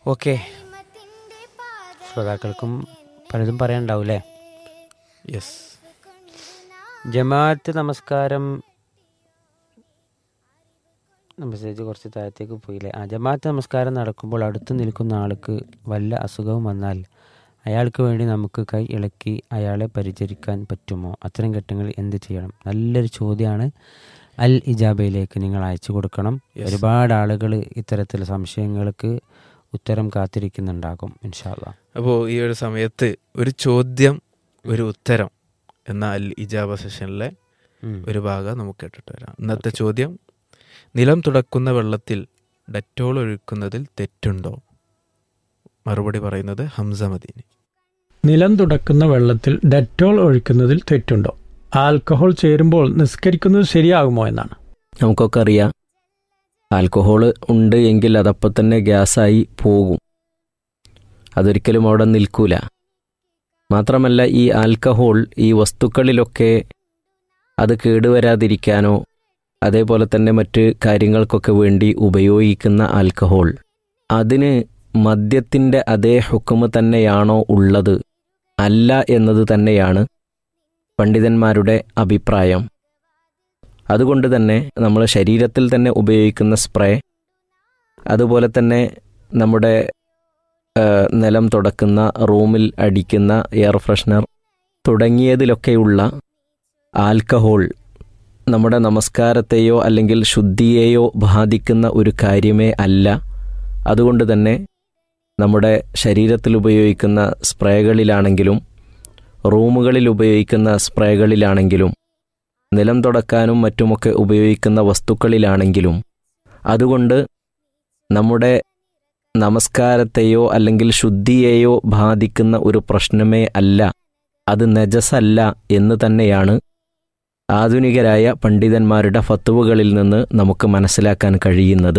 Okay ശ്രോതാക്കൾക്കും പലതും പറയാനുണ്ടാവൂലേ yes ജമാഅത്ത് നമസ്കാരം മെസ്സേജ് കുറച്ച് താഴത്തേക്ക് പോയില്ലേ ആ ജമാഅത്ത് നമസ്കാരം നടക്കുമ്പോൾ അടുത്ത് നിൽക്കുന്ന ആൾക്ക് വല്ല അസുഖവും വന്നാൽ അയാൾക്ക് വേണ്ടി നമുക്ക് കൈ ഇളക്കി അയാളെ പരിചരിക്കാൻ പറ്റുമോ അത്തരം ഘട്ടങ്ങളിൽ എന്ത് ചെയ്യണം നല്ലൊരു ചോദ്യമാണ് അൽ ഇജാബയിലേക്ക് നിങ്ങൾ അയച്ചു കൊടുക്കണം Yes. ഒരുപാട് ആളുകൾ ഇത്തരത്തിൽ സംശയങ്ങൾക്ക് ഉത്തരം കാത്തിരിക്കുന്നുണ്ടാകും ഇൻഷാല്ല അപ്പോൾ ഈ ഒരു സമയത്ത് ഒരു ചോദ്യം ഒരു ഉത്തരം എന്ന അൽ ഇജാബ സെഷനിലെ ഒരു ഭാഗം നമുക്ക് കേട്ടിട്ട് വരാം ഇന്നത്തെ ചോദ്യം നിലം തുടക്കുന്ന വെള്ളത്തിൽ ഡെറ്റോൾ ഒഴിക്കുന്നതിൽ തെറ്റുണ്ടോ മറുപടി പറയുന്നത് ഹംസ മദീനി നിലം തുടക്കുന്ന വെള്ളത്തിൽ ഡെറ്റോൾ ഒഴിക്കുന്നതിൽ തെറ്റുണ്ടോ ആൽക്കഹോൾ ചേരുമ്പോൾ നിസ്കരിക്കുന്നത് ശരിയാകുമോ എന്നാണ് നമുക്കൊക്കെ അറിയാം ആൽക്കഹോൾ ഉണ്ട് എങ്കിൽ അതപ്പം തന്നെ ഗ്യാസായി പോകും അതൊരിക്കലും അവിടെ നിൽക്കൂല മാത്രമല്ല ഈ ആൽക്കഹോൾ ഈ വസ്തുക്കളിലൊക്കെ അത് കേടുവരാതിരിക്കാനോ അതേപോലെ തന്നെ മറ്റ് കാര്യങ്ങൾക്കൊക്കെ വേണ്ടി ഉപയോഗിക്കുന്ന ആൽക്കഹോൾ അതിന് മദ്യത്തിൻ്റെ അതേ ഹുക്കുമ് തന്നെയാണോ ഉള്ളത് അല്ല എന്നത് തന്നെയാണ് പണ്ഡിതന്മാരുടെ അഭിപ്രായം അതുകൊണ്ട് തന്നെ നമ്മൾ ശരീരത്തിൽ തന്നെ ഉപയോഗിക്കുന്ന സ്പ്രേ അതുപോലെ തന്നെ നമ്മുടെ ആ, നിലം തുടക്കുന്ന റൂമിൽ അടിക്കുന്ന എയർ ഫ്രഷ്നർ തുടങ്ങിയതിലൊക്കെയുള്ള ആൽക്കഹോൾ നമ്മുടെ നമസ്കാരത്തെയോ അല്ലെങ്കിൽ ശുദ്ധിയെയോ ബാധിക്കുന്ന ഒരു കാര്യമേ അല്ല അതുകൊണ്ട് തന്നെ നമ്മുടെ ശരീരത്തിൽ ഉപയോഗിക്കുന്ന സ്പ്രേകളിലാണെങ്കിലും റൂമുകളിൽ ഉപയോഗിക്കുന്ന സ്പ്രേകളിലാണെങ്കിലും നിലം തുടക്കാനും മറ്റുമൊക്കെ ഉപയോഗിക്കുന്ന വസ്തുക്കളിലാണെങ്കിലും അതുകൊണ്ട് നമ്മുടെ നമസ്കാരത്തെയോ അല്ലെങ്കിൽ ശുദ്ധിയെയോ ബാധിക്കുന്ന ഒരു പ്രശ്നമേ അല്ല അത് നജസല്ല എന്ന് തന്നെയാണ് ആധുനികരായ പണ്ഡിതന്മാരുടെ ഫത്തുവകളിൽ നിന്ന് നമുക്ക് മനസ്സിലാക്കാൻ കഴിയുന്നത്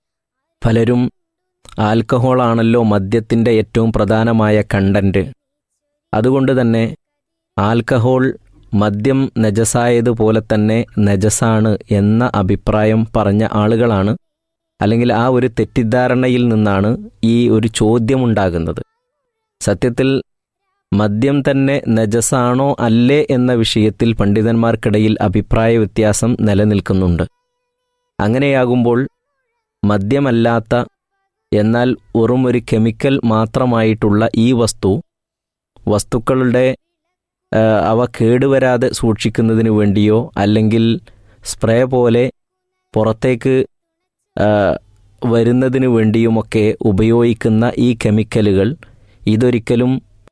പലരും ആൽക്കഹോളാണല്ലോ മദ്യത്തിൻ്റെ ഏറ്റവും പ്രധാനമായ കണ്ടന്റ് അതുകൊണ്ട് തന്നെ ആൽക്കഹോൾ മദ്യം നജസായതുപോലെ തന്നെ നജസാണ് എന്ന അഭിപ്രായം പറഞ്ഞ ആളുകളാണ് അല്ലെങ്കിൽ ആ ഒരു തെറ്റിദ്ധാരണയിൽ നിന്നാണ് ഈ ഒരു ചോദ്യമുണ്ടാകുന്നത് സത്യത്തിൽ മദ്യം തന്നെ നജസാണോ അല്ലേ എന്ന വിഷയത്തിൽ പണ്ഡിതന്മാർക്കിടയിൽ അഭിപ്രായ വ്യത്യാസം നിലനിൽക്കുന്നുണ്ട് അങ്ങനെയാകുമ്പോൾ മദ്യമല്ലാത്ത എന്നാൽ വെറും ഒരു കെമിക്കൽ മാത്രമായിട്ടുള്ള ഈ വസ്തു വസ്തുക്കളുടെ ആ, അവ കേടുവരാതെ സൂക്ഷിക്കുന്നതിന് വേണ്ടിയോ അല്ലെങ്കിൽ സ്പ്രേ പോലെ പുറത്തേക്ക് ആ, വരുന്നതിന് വേണ്ടിയുമൊക്കെ ഉപയോഗിക്കുന്ന ഈ കെമിക്കലുകൾ ഇതൊരിക്കലും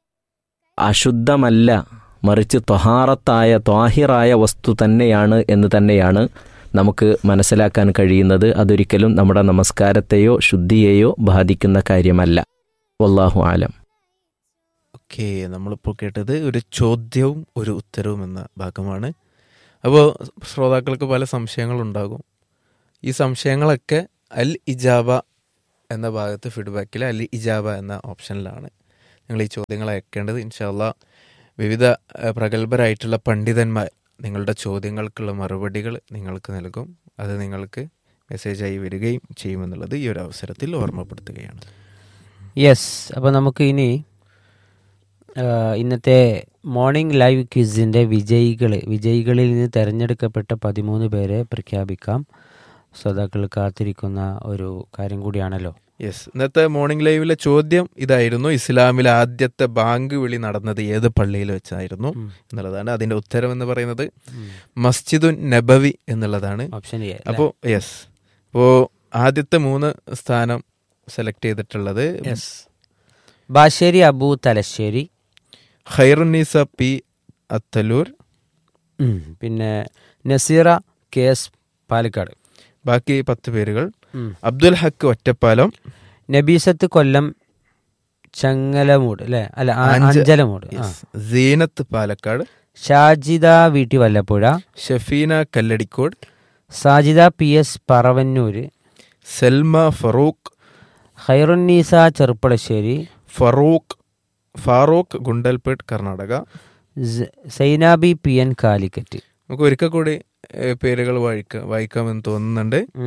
അശുദ്ധമല്ല മറിച്ച് ത്വഹാറത്തായ ത്വാഹിറായ വസ്തു തന്നെയാണ് എന്ന് തന്നെയാണ് നമുക്ക് മനസ്സിലാക്കാൻ കഴിയുന്നത് അതൊരിക്കലും നമ്മുടെ നമസ്കാരത്തെയോ ശുദ്ധിയെയോ ബാധിക്കുന്ന കാര്യമല്ല വല്ലാഹു ആലം ഓക്കെ നമ്മളിപ്പോൾ കേട്ടത് ഒരു ചോദ്യവും ഒരു ഉത്തരവും എന്ന ഭാഗമാണ് അപ്പോൾ ശ്രോതാക്കൾക്ക് പല സംശയങ്ങളുണ്ടാകും ഈ സംശയങ്ങളൊക്കെ അൽ ഇജാബ എന്ന ഭാഗത്ത് ഫീഡ്ബാക്കിൽ അൽ ഇജാബ എന്ന ഓപ്ഷനിലാണ് നിങ്ങൾ ഈ ചോദ്യങ്ങൾ അയക്കേണ്ടത് ഇൻഷാല്ല വിവിധ ഏഹ്, പ്രഗത്ഭരായിട്ടുള്ള പണ്ഡിതന്മാർ നിങ്ങളുടെ ചോദ്യങ്ങൾക്കുള്ള മറുപടികൾ നിങ്ങൾക്ക് നൽകും അത് നിങ്ങൾക്ക് മെസ്സേജായി വരികയും ചെയ്യുമെന്നുള്ളത് ഈ ഒരു അവസരത്തിൽ ഓർമ്മപ്പെടുത്തുകയാണ് യെസ് അപ്പോൾ നമുക്ക് ഇനി ആ, ഇന്നത്തെ മോർണിംഗ് ലൈവ് ക്വിസിൻ്റെ വിജയികൾ വിജയികളിൽ നിന്ന് തിരഞ്ഞെടുക്കപ്പെട്ട പതിമൂന്ന് പേരെ പ്രഖ്യാപിക്കാം ശ്രോതാക്കൾ കാത്തിരിക്കുന്ന ഒരു കാര്യം കൂടിയാണല്ലോ യെസ് ഇന്നത്തെ മോർണിംഗ് ലൈവിലെ ചോദ്യം ഇതായിരുന്നു ഇസ്ലാമിലെ ആദ്യത്തെ ബാങ്ക് വിളി നടന്നത് ഏത് പള്ളിയിൽ വെച്ചായിരുന്നു ഉം. എന്നുള്ളതാണ് അതിന്റെ ഉത്തരം എന്ന് പറയുന്നത് മസ്ജിദുൻ നബവി എന്നുള്ളതാണ് ഓപ്ഷൻ എ അപ്പോൾ യെസ് അപ്പോൾ ആദ്യത്തെ മൂന്ന് സ്ഥാനം സെലക്ട് ചെയ്തിട്ടുള്ളത് യെസ് ബാശ്ശേരി അബു തലശ്ശേരി ഖൈറുന്നീസ പി അത്തലൂർ ഉം. പിന്നെ നസീറ കെ എസ് പാലക്കാട് ബാക്കി പത്ത് പേരുകൾ ഉം. അബ്ദുൽ ഹക്ക് ഒറ്റപ്പാലം നബീസത്ത് കൊല്ലം ചങ്ങലമൂട് അല്ലെ അല്ല ആ- അഞ്ച- അഞ്ചലമൂട് ആ. യെസ്. സീനത്ത് പാലക്കാട് ഷാജിദ വീട്ടി വല്ലപ്പുഴ ഷഫീന കല്ലടിക്കോട് സാജിദ പി എസ് പറവന്നൂര് സൽമ ഫറൂഖ് ഖൈറുന്നീസ ചെറുപ്പളശ്ശേരി ഫറൂഖ് ഫാറൂഖ് ഗുണ്ടൽപേട്ട് കർണാടക സ- സൈനാബി പി എൻ കാലിക്കറ്റ് നമുക്ക് ഒരിക്കൽ കൂടി ഏഹ്, പേരുകൾ വായിക്ക വായിക്കാമെന്ന് തോന്നുന്നുണ്ട് ഉം.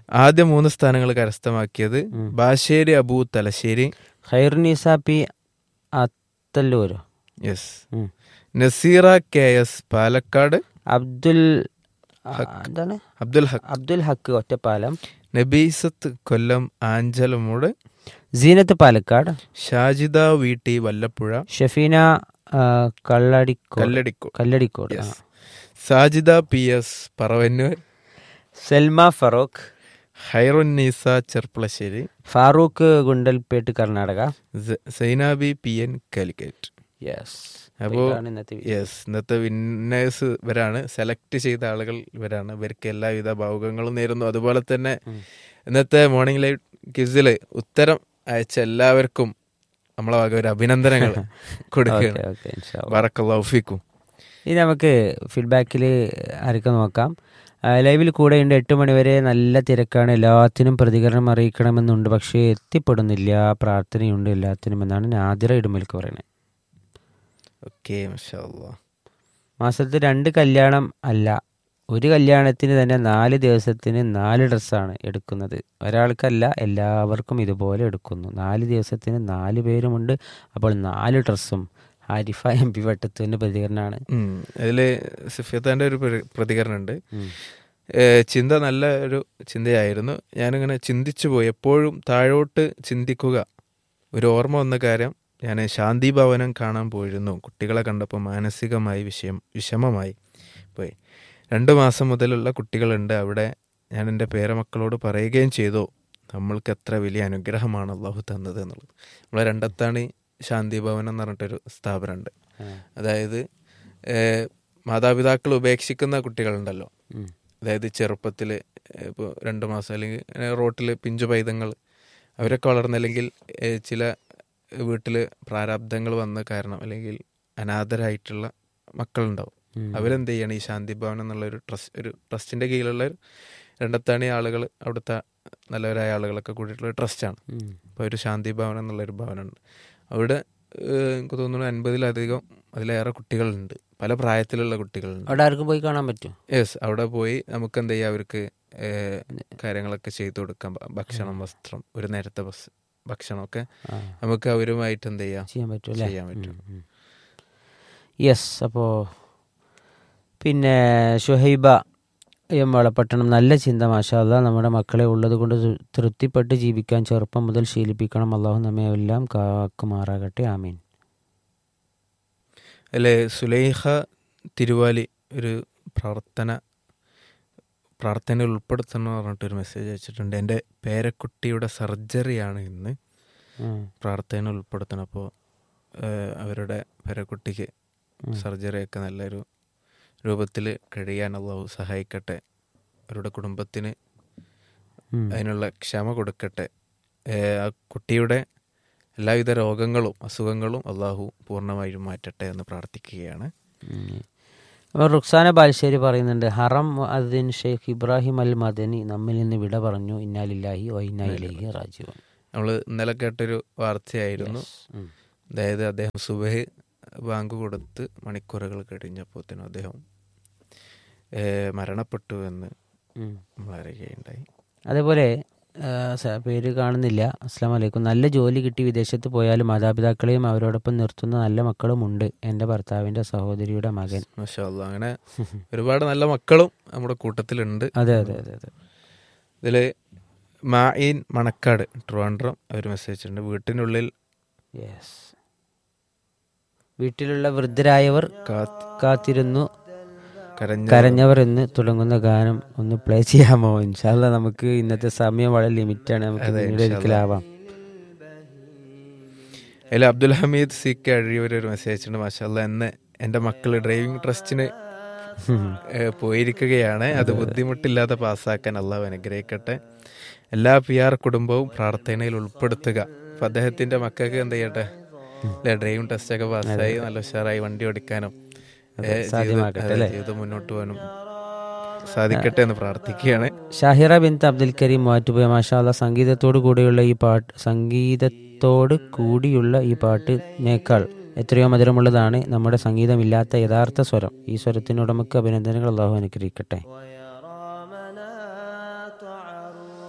ആദ്യ മൂന്ന് സ്ഥാനങ്ങൾ കരസ്ഥമാക്കിയത് ഉം. ബാശേരി അബു തലശ്ശേരി ഖൈറുനിസ പി അത്തല്ലൂരോ യെസ് ഉം. നസീറ കെ എസ് പാലക്കാട് അബ്ദുൽ ആ, ഹക്ക്. എന്താണ് അബ്ദുൽ ഹക്ക് അബ്ദുൽ ഹക്ക് ഒറ്റപ്പാലം നബീസത്ത് കൊല്ലം ആഞ്ചലമൂട് സീനത്ത് പാലക്കാട് ഷാജിദ വീട്ടി വല്ലപ്പുഴ ഷഫീന ആ, കള്ളടിക്കോട് കല്ലടിക്കോട് കല്ലടിക്കോട് ആ. Yes Sajida P S Paravannur Salma Farook Khairunnisa Cherpulassery Farooq Gundlupet Karnataka സ- Zainabi P N Calicut yes അപ്പോ ഇതാണ് ഇന്നത്തെ വി- യെസ് ഇന്നത്തെ വിന്നേഴ്സ് ഇവരാണ് സെലക്ട് ചെയ്ത ആളുകൾ ഇവരാണ് ഇവർക്ക് എല്ലാവിധ ഭാവുകങ്ങളും നേരുന്നു അതുപോലെ തന്നെ ഉം. ഇന്നത്തെ മോർണിംഗ് ലൈവ് ക്വിസില് ഉത്തരം അയച്ച എല്ലാവർക്കും നമ്മളെ വക ഒരു അഭിനന്ദനങ്ങൾ കൊടുക്കുകയാണ് ഓക്കെ, ഓക്കെ, ഇൻഷാ അള്ളാ. ബറക്കല്ലാഫിക്കും ഇനി നമുക്ക് ഫീഡ്ബാക്കിൽ ആരൊക്കെ നോക്കാം ആ, ലൈവിൽ കൂടെ ഉണ്ട് എട്ട് മണിവരെ നല്ല തിരക്കാണ് എല്ലാത്തിനും പ്രതികരണം അറിയിക്കണമെന്നുണ്ട് പക്ഷേ എത്തിപ്പെടുന്നില്ല പ്രാർത്ഥനയുണ്ട് എല്ലാത്തിനും എന്നാണ് നാദിറ ഇടുമൽക്ക് പറയുന്നത് ഓക്കെ മാഷാ അല്ലാ. മാസത്തിൽ രണ്ട് കല്യാണം അല്ല ഒരു കല്യാണത്തിന് തന്നെ നാല് ദിവസത്തിന് നാല് ഡ്രസ്സാണ് എടുക്കുന്നത് ഒരാൾക്കല്ല എല്ലാവർക്കും ഇതുപോലെ എടുക്കുന്നു നാല് ദിവസത്തിന് നാല് പേരുമുണ്ട് അപ്പോൾ നാല് ഡ്രസ്സും ആരിഫ എം പി വട്ടത്തുവിൻ്റെ പ്രതികരണമാണ് ഉം. അതില് സുഫിയത്താന്റെ ഒരു പ്ര- പ്രതികരണം ഉണ്ട് ഉം. ഏഹ് ചിന്ത നല്ല ഒരു ചിന്തയായിരുന്നു ഞാനിങ്ങനെ ചിന്തിച്ചു പോയി എപ്പോഴും താഴോട്ട് ചിന്തിക്കുക ഒരു ഓർമ്മ വന്ന കാര്യം ഞാൻ ശാന്തി ഭവനം കാണാൻ പോയിരുന്നു കുട്ടികളെ കണ്ടപ്പോൾ മാനസികമായി വിഷയം വിഷമമായി പോയി രണ്ട് മാസം മുതലുള്ള കുട്ടികളുണ്ട് അവിടെ ഞാൻ എൻ്റെ പേരമക്കളോട് പറയുകയും ചെയ്തു നമ്മൾക്ക് എത്ര വലിയ അനുഗ്രഹമാണ് അള്ളാഹു തന്നത് എന്നുള്ളത് നമ്മളെ രണ്ടത്താണ് ശാന്തി ഭവനം എന്ന് പറഞ്ഞിട്ടൊരു സ്ഥാപനമുണ്ട് ആ. അതായത് ഏഹ് മാതാപിതാക്കൾ ഉപേക്ഷിക്കുന്ന കുട്ടികളുണ്ടല്ലോ ഉം. അതായത് ചെറുപ്പത്തിൽ ഇപ്പോൾ രണ്ട് മാസം അല്ലെങ്കിൽ റോട്ടിൽ പിഞ്ചു പൈതങ്ങൾ അവരൊക്കെ വളർന്നല്ലെങ്കിൽ ഏഹ് ചില വീട്ടിൽ പ്രാരാബ്ദങ്ങൾ വന്ന കാരണം അല്ലെങ്കിൽ അനാഥരായിട്ടുള്ള മക്കളുണ്ടാവും ഉം. അവരെന്ത് ചെയ്യണം ഈ ശാന്തി ഭവൻ എന്നുള്ള ഒരു ട്രസ്റ്റ് ഒരു ട്രസ്റ്റിന്റെ കീഴിലുള്ള ഒരു രണ്ടത്താണി ആളുകൾ അവിടുത്തെ നല്ലവരായ ആളുകളൊക്കെ കൂടിയിട്ടുള്ള ഒരു ട്രസ്റ്റാണ് ഉം. ഇപ്പോൾ ഒരു ശാന്തി ഭവൻ എന്നുള്ളൊരു ഭവനമുണ്ട് അവിടെ ഏഹ്, എനിക്ക് തോന്നുന്നു അൻപതിലധികം അതിലേറെ കുട്ടികളുണ്ട് പല പ്രായത്തിലുള്ള കുട്ടികളുണ്ട് അവിടെ ആർക്കും പോയി കാണാൻ പറ്റും യെസ് അവിടെ പോയി നമുക്ക് എന്ത് ചെയ്യാം അവർക്ക് ഏഹ്, കാര്യങ്ങളൊക്കെ ചെയ്തു കൊടുക്കാം ഭ- ഭക്ഷണം വസ്ത്രം ഒരു നേരത്തെ ബസ് ഭക്ഷണമൊക്കെ ആ, നമുക്ക് അവരുമായിട്ട് എന്ത് ചെയ്യാം ചെയ്യാൻ പറ്റും അല്ലേ ചെയ്യാൻ പറ്റും. യെസ് അപ്പോൾ പിന്നെ ഷുഹൈബ എം വളപട്ടണം നല്ല ചിന്ത മാഷാല്ല നമ്മുടെ മക്കളെ ഉള്ളത് കൊണ്ട് തൃ- തൃപ്തിപ്പെട്ട് ജീവിക്കാൻ ചെറുപ്പം മുതൽ ശീലിപ്പിക്കണം അള്ളാഹു നമ്മെ എല്ലാം കാക്കുമാറാകട്ടെ ആമീൻ അല്ലെ സുലൈഹ തിരുവാലി ഒരു പ്രാർത്ഥന പ്രാർത്ഥന ഉൾപ്പെടുത്തണം എന്ന് പറഞ്ഞിട്ടൊരു മെസ്സേജ് അയച്ചിട്ടുണ്ട് എൻ്റെ പേരക്കുട്ടിയുടെ സർജറിയാണ് ഇന്ന് ഉം. പ്രാർത്ഥന ഉൾപ്പെടുത്തണം അപ്പോൾ അവരുടെ പേരക്കുട്ടിക്ക് ഉം. സർജറിയൊക്കെ നല്ലൊരു രൂപത്തിൽ കഴിയാൻ അള്ളാഹു സഹായിക്കട്ടെ അവരുടെ കുടുംബത്തിന് ഉം. അതിനുള്ള ക്ഷമ കൊടുക്കട്ടെ ഏഹ് ആ കുട്ടിയുടെ എല്ലാവിധ രോഗങ്ങളും അസുഖങ്ങളും അള്ളാഹു പൂർണ്ണമായും മാറ്റട്ടെ എന്ന് പ്രാർത്ഥിക്കുകയാണ് ഉം. അപ്പോൾ റുക്സാന ബാൽശ്ശേരി പറയുന്നുണ്ട് ഹറം അദ്ദിൻ ഷെയ്ഖ് ഇബ്രാഹിം അൽ മദനി നമ്മിൽ നിന്ന് വിട പറഞ്ഞു ഇന്നാലില്ലാഹി ഓ ഇന്നായിലേഹി റാജീവൻ നമ്മൾ ഇന്നലെ കേട്ടൊരു വാർത്തയായിരുന്നു ഉം. അതായത് അദ്ദേഹം സുബഹ് ബാങ്ക് കൊടുത്ത് മണിക്കൂറുകൾ കഴിഞ്ഞപ്പോഴത്തേനും അദ്ദേഹം ഏഹ് മരണപ്പെട്ടു എന്ന് ഉം. നമ്മൾ അറിയുകയുണ്ടായി അതേപോലെ ആ, സ- പേര് കാണുന്നില്ല അസ്സാം വലൈക്കും നല്ല ജോലി കിട്ടി വിദേശത്ത് പോയാലും മാതാപിതാക്കളെയും അവരോടൊപ്പം നിർത്തുന്ന നല്ല മക്കളും ഉണ്ട് എൻ്റെ ഭർത്താവിൻ്റെ സഹോദരിയുടെ മകൻ മാഷാ അല്ലാ. അങ്ങനെ ഒരുപാട് നല്ല മക്കളും നമ്മുടെ കൂട്ടത്തിലുണ്ട് അതെ അതെ അതെ അതെ ഇതില് മായിൻ മണക്കാട് ട്രിവാൻഡ്രം അവർ മെസ്സേജ് ഇട്ടിട്ടുണ്ട് വീട്ടിനുള്ളിൽ യെസ് വീട്ടിലുള്ള വൃദ്ധരായവർ കാത്ത് കാത്തിരുന്നു കരഞ്ഞ കരഞ്ഞവർ എന്ന് തുടങ്ങുന്ന ഗാനം ഒന്ന് പ്ലേ ചെയ്യാമോ ഇൻഷാല്ല നമുക്ക് ഇന്നത്തെ സമയം വളരെ ലിമിറ്റാണ് നമുക്ക് അതെ, പിന്നീട് ഇൻഷാ ഒരിക്കലാവാം അതിൽ അബ്ദുൽ ഹമീദ് സി കെ അഴിയൂർ ഒരു മെസ്സേജ് ഉണ്ട് മാഷല്ല എന്ന് എൻ്റെ മക്കൾ ഡ്രൈവിംഗ് ട്രസ്റ്റിന് ഏഹ്, പോയിരിക്കുകയാണ് അത് ബുദ്ധിമുട്ടില്ലാതെ പാസ്സാക്കാൻ അള്ളാഹു അനുഗ്രഹിക്കട്ടെ എല്ലാ പി ആർ കുടുംബവും പ്രാർത്ഥനയിൽ ഉൾപ്പെടുത്തുക അപ്പൊ അദ്ദേഹത്തിന്റെ മക്കൾക്ക് എന്ത് ചെയ്യട്ടെ അല്ലെ ഡ്രൈവിംഗ് ടെസ്റ്റ് ഒക്കെ പാസ്സായി നല്ല ഉഷാറായി വണ്ടി ഓടിക്കാനും അതെ, ഏഹ്, ജീവിതം- സാധ്യമാക്കട്ടെ, അതെ, അല്ലേ? ജീവിതം മുന്നോട്ട് പോകാനും സാധിക്കട്ടെ എന്ന് പ്രാർത്ഥിക്കുകയാണ് ഷാഹിറ ബിന്ത് അബ്ദുൽ കരീം മാറ്റുപോയ മാഷാല്ല സംഗീതത്തോട് കൂടിയുള്ള ഈ പാട്ട് സംഗീതത്തോട് കൂടിയുള്ള ഈ പാട്ടിനേക്കാൾ എത്രയോ മധുരമുള്ളതാണ് നമ്മുടെ സംഗീതമില്ലാത്ത യഥാർത്ഥ സ്വരം ഈ സ്വരത്തിനുടമക്ക് അഭിനന്ദനങ്ങൾ അള്ളാഹു അനുഗ്രഹിക്കട്ടെ ويرى مناط عروس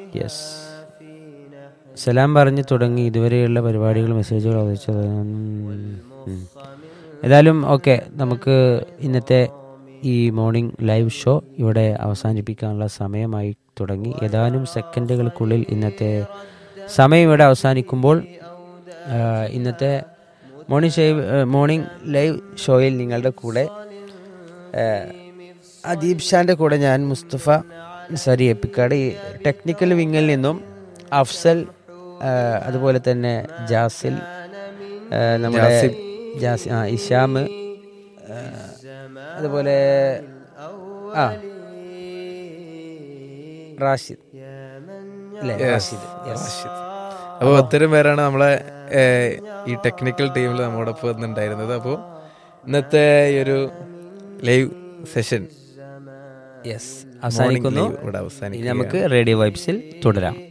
യെസ് സലാം പറഞ്ഞ് തുടങ്ങി ഇതുവരെയുള്ള പരിപാടികൾ മെസ്സേജുകൾ അവതരിച്ചത് ഉം. ഏതായാലും ഓക്കെ നമുക്ക് ഇന്നത്തെ ഈ മോർണിംഗ് ലൈവ് ഷോ ഇവിടെ അവസാനിപ്പിക്കാനുള്ള സമയമായി തുടങ്ങി ഏതാനും സെക്കൻഡുകൾക്കുള്ളിൽ ഇന്നത്തെ സമയം ഇവിടെ അവസാനിക്കുമ്പോൾ ആ, ഇന്നത്തെ മോർണിംഗ് ഷോ മോർണിംഗ് ലൈവ് ഷോയിൽ നിങ്ങളുടെ കൂടെ ആ, അദീബ് ഷാന്റെ കൂടെ ഞാൻ മുസ്തഫ സരി എപ്പിക്കാട് ഈ ടെക്നിക്കൽ വിങ്ങിൽ നിന്നും അഫ്സൽ ആ, അതുപോലെ തന്നെ ജാസിൽ ആ, നമ്മുടെ ജാസിം. ജാസി ആ ഇഷാം ആ, അതുപോലെ ആ റാഷിദ് അല്ലേ റാഷിദ് യെസ് അപ്പോൾ ഒത്തിരി പേരാണ് നമ്മളെ ഏഹ്, ഈ ടെക്നിക്കൽ ടീമിൽ നമ്മോടൊപ്പം വന്നിട്ടുണ്ടായിരുന്നത് അപ്പോൾ ഇന്നത്തെ ഈ ഒരു ലൈവ് സെഷൻ യെസ് അവസാനിക്കുന്നു ഇവിടെ ഇനി അവസാനിക്കും നമുക്ക് റേഡിയോ വൈബ്സിൽ തുടരാം